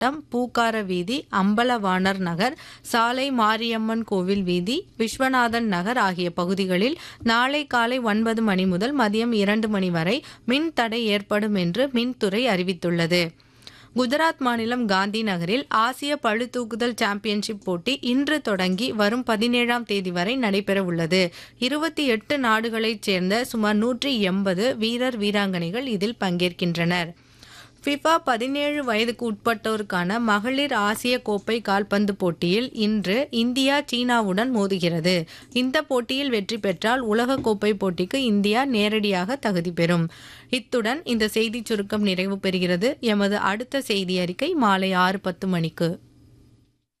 வட்டம் பூக்கார வீதி அம்பலவாணர் நகர் சாலை மாரியம்மன் கோவில் வீதி விஸ்வநாதன் நகர் ஆகிய பகுதிகளில் நாளை காலை ஒன்பது மணி முதல் மதியம் இரண்டு மணி வரை மின் தடை ஏற்படும் என்று மின்துறை அறிவித்துள்ளது குஜராத் மாநிலம் காந்தி நகரில் ஆசிய பளுதூக்குதல் சாம்பியன்ஷிப் போட்டி இன்று தொடங்கி வரும் பதினேழாம் தேதி வரை நடைபெற உள்ளது இருபத்தி எட்டு நாடுகளைச் சேர்ந்த சுமார் நூற்றி எண்பது வீரர் வீராங்கனைகள் இதில் பங்கேற்கின்றனர் ஃபிஃபா பதினேழு வயதுக்கு உட்பட்டோருக்கான மகளிர் ஆசிய கோப்பை கால்பந்து போட்டியில் இன்று இந்தியா சீனாவுடன் மோதுகிறது இந்த போட்டியில் வெற்றி பெற்றால் உலகக்கோப்பை போட்டிக்கு இந்தியா நேரடியாக தகுதி பெறும் இத்துடன் இந்த செய்திச் சுருக்கம் நிறைவு பெறுகிறது எமது அடுத்த செய்தி அறிக்கை மாலை ஆறு பத்து மணிக்கு